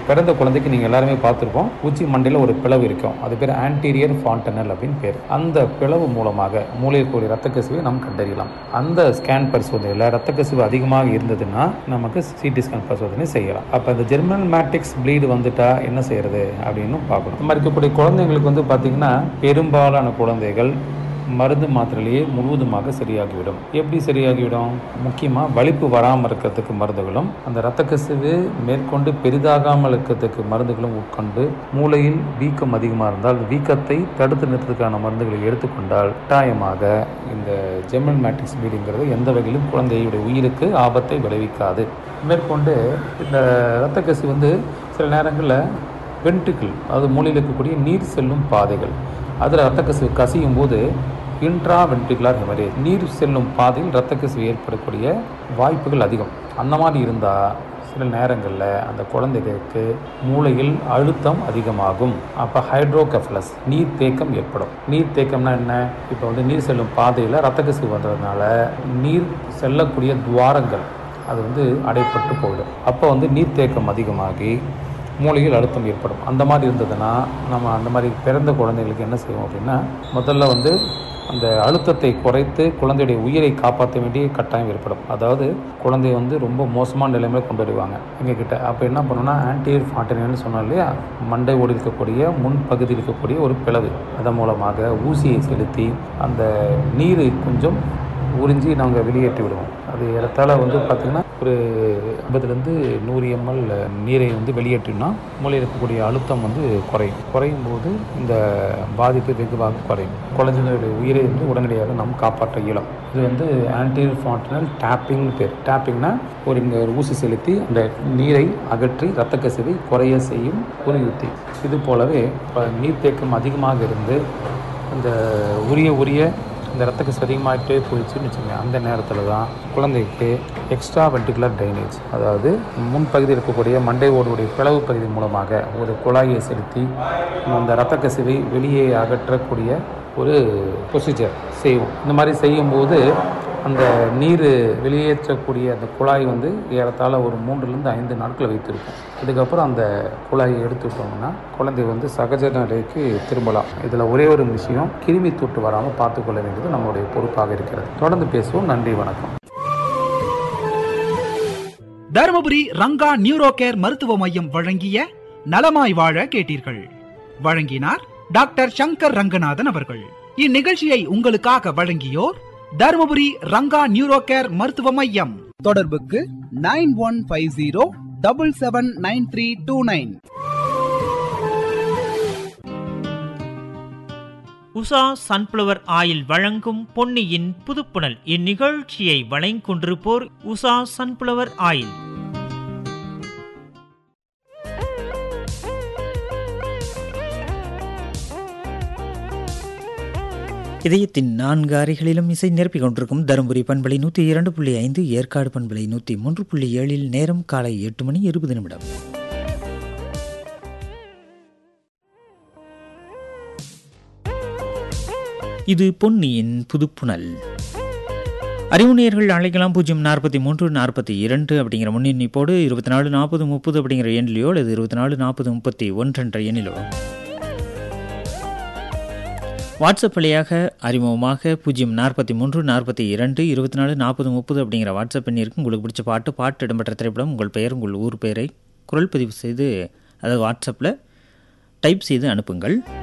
பிறந்த குழந்தைக்கு நீங்கள் எல்லாருமே பார்த்துருப்போம் உச்சி மண்டையில் ஒரு பிளவு இருக்கும் அது பேர் ஆன்டீரியர் ஃபாண்டனல் அப்படின்னு பேர் அந்த பிளவு மூலமாக மூளையில் கூடிய ரத்த கசிவை நாம் கண்டறியலாம் அந்த ஸ்கேன் பரிசோதனையில் ரத்த கசிவு அதிகமாக இருந்ததுன்னா நமக்கு சிடி ஸ்கேன் பரிசோதனை செய்யலாம் அப்போ இந்த ஜெர்மன் மேட்ரிக்ஸ் ப்ளீடு வந்துட்டா என்ன செய்யறது அப்படின்னு பார்க்கணும் இந்த மாதிரி இருக்கக்கூடிய குழந்தைங்களுக்கு வந்து பார்த்தீங்கன்னா பெரும்பாலான குழந்தைகள் மருந்து மாத்திரையிலேயே முழுவதுமாக சரியாகிவிடும் எப்படி சரியாகிவிடும் முக்கியமாக வலிப்பு வராமல் இருக்கிறதுக்கு மருந்துகளும் அந்த இரத்த கசிவு மேற்கொண்டு பெரிதாகாமல் இருக்கிறதுக்கு மருந்துகளும் உட்கொண்டு மூளையில் வீக்கம் அதிகமாக இருந்தால் வீக்கத்தை தடுத்து நிறுத்துறதுக்கான மருந்துகளை எடுத்துக்கொண்டால் கட்டாயமாக இந்த ஜெர்மன் மேட்ரிக்ஸ் பீடிங்கிறது எந்த வகையிலும் குழந்தையுடைய உயிருக்கு ஆபத்தை விளைவிக்காது மேற்கொண்டு இந்த இரத்த கசிவு வந்து சில நேரங்களில் வென்ட்ரிக்கிள் அது மூளையில் இருக்கக்கூடிய நீர் செல்லும் பாதைகள் அதில் இரத்த கசிவு கசியும் போது இன்ட்ரா வென்ட்ரிகுலர் ஹெமரேஜ் நீர் செல்லும் பாதையில் இரத்த கசிவு ஏற்படக்கூடிய வாய்ப்புகள் அதிகம் அந்த மாதிரி இருந்தால் சில நேரங்களில் அந்த குழந்தைகளுக்கு மூளையில் அழுத்தம் அதிகமாகும் அப்போ ஹைட்ரோகெஃபலஸ் நீர் தேக்கம் ஏற்படும் நீர் தேக்கம்னா என்ன இப்போ வந்து நீர் செல்லும் பாதையில் இரத்த கசிவு வந்ததுனால நீர் செல்லக்கூடிய துவாரங்கள் அது வந்து அடைப்பட்டு போயிடும் அப்போ வந்து நீர்த்தேக்கம் அதிகமாகி மூளையில் அழுத்தம் ஏற்படும் அந்த மாதிரி இருந்ததுன்னா நம்ம அந்த மாதிரி பிறந்த குழந்தைகளுக்கு என்ன செய்வோம் அப்படின்னா முதல்ல வந்து அந்த அழுத்தத்தை குறைத்து குழந்தையுடைய உயிரை காப்பாற்ற வேண்டிய கட்டாயம் ஏற்படும் அதாவது குழந்தைய வந்து ரொம்ப மோசமான நிலைமையில கொண்டு வருவாங்க எங்ககிட்ட அப்போ என்ன பண்ணணும்னா ஆன்டியர் ஃபாட்டினு சொன்னோம் இல்லையா மண்டை ஓடி இருக்கக்கூடிய முன் பகுதி இருக்கக்கூடிய ஒரு பிளவு அதன் மூலமாக ஊசியை செலுத்தி அந்த நீரை கொஞ்சம் உறிஞ்சி நாங்கள் வெளியேற்றி விடுவோம் அது ஏறத்தாழ வந்து பார்த்திங்கன்னா ஒரு ஐம்பதுலேருந்து நூறு எம்எல் நீரை வந்து வெளியேற்றினா மூளையில் இருக்கக்கூடிய அழுத்தம் வந்து குறையும் குறையும் போது இந்த பாதிப்பு வெகுவாக குறையும் குழந்தைங்களுடைய உயிரை வந்து உடனடியாக நாம் காப்பாற்ற இயலும் இது வந்து ஆன்டில் ஃபான்டினல் டேப்பிங் பேர் டேப்பிங்னா ஒரு இங்கே ஒரு ஊசி செலுத்தி அந்த நீரை அகற்றி இரத்த கசிவை குறைய செய்யும் ஒரு யுத்தி இது போலவே இப்போ நீர்த்தேக்கம் அதிகமாக இருந்து அந்த உரிய உரிய இந்த ரத்த கசிவு அதிகமாகிட்டே போயிடுச்சுன்னு வச்சுக்கோங்க அந்த நேரத்தில் தான் குழந்தைக்கு எக்ஸ்ட்ரா வென்டிகுலர் டைனேஜ் அதாவது முன்பகுதியில் இருக்கக்கூடிய மண்டை ஓடுடைய பிளவு பகுதி மூலமாக ஒரு குழாயை செலுத்தி அந்த ரத்த கசிவை வெளியே அகற்றக்கூடிய ஒரு ப்ரொசீஜர் செய்வோம் இந்த மாதிரி செய்யும்போது அந்த நீர் வெளியேற்றக்கூடிய அந்த குழாய் வந்து ஏறத்தாழ ஒரு மூன்றுலேருந்து ஐந்து நாட்கள் வைத்திருக்கும் இதுக்கப்புறம் அந்த குழாயை எடுத்து விட்டோம்னா குழந்தை வந்து சகஜ நிலைக்கு திரும்பலாம் இதில் ஒரே ஒரு விஷயம் கிருமி தொட்டு வராமல் பார்த்துக்கொள்ள வேண்டியது நம்மளுடைய பொறுப்பாக இருக்கிறது தொடர்ந்து பேசுவோம் நன்றி வணக்கம் தருமபுரி ரங்கா நியூரோ கேர் மருத்துவ மையம் வழங்கிய நலமாய் வாழ கேட்டீர்கள் வழங்கினார் டாக்டர் சங்கர் ரங்கநாதன் அவர்கள் இந்நிகழ்ச்சியை உங்களுக்காக வழங்கியோர் தருமபுரி ரங்கா நியூரோ கேர் மருத்துவ மையம் தொடர்புக்கு nine one five zero double seven nine three two nine Usha sunflower oil வழங்கும் பொன்னியின் புதுப்புணல் இந்நிகழ்ச்சியை வழங்கிக்கொண்டிருப்போர் உஷா சன்ஃப்ளவர் ஆயில் இதயத்தின் நான்கு அறைகளிலும் இசை நிரப்பிக் கொண்டிருக்கும் தருமபுரி பண்பலை நூற்றி இரண்டு புள்ளி ஐந்து ஏற்காடு பண்பலை நூற்றி மூன்று புள்ளி ஏழில் நேரம் காலை எட்டு மணி இருபது நிமிடம் இது பொன்னியின் புதுப்புணல் அறிவுநேயர்கள் அழைக்கலாம் பூஜ்ஜியம் நாற்பத்தி மூன்று நாற்பத்தி இரண்டு அப்படிங்கிற முன்னெண்ணிப்போடு இருபத்தி நாலு நாற்பது முப்பது அப்படிங்கிற எண்ணிலையோ அல்லது இருபத்தி நாலு நாற்பது முப்பத்தி ஒன்று என்ற எண்ணிலோ வாட்ஸ்அப் வழியாக அறிமுகமாக பூஜ்ஜியம் நாற்பத்தி மூன்று நாற்பத்தி இரண்டு இருபத்தி நாலு நாற்பது முப்பது அப்படிங்கிற வாட்ஸ்அப் எண்ணிற்கு உங்களுக்கு பிடிச்ச பாட்டு பாட்டு இடம்பெற்ற திரைப்படம் உங்கள் பெயர் உங்கள் ஊர் பெயரை குரல் பதிவு செய்து அதாவது வாட்ஸ்அப்பில் டைப் செய்து அனுப்புங்கள்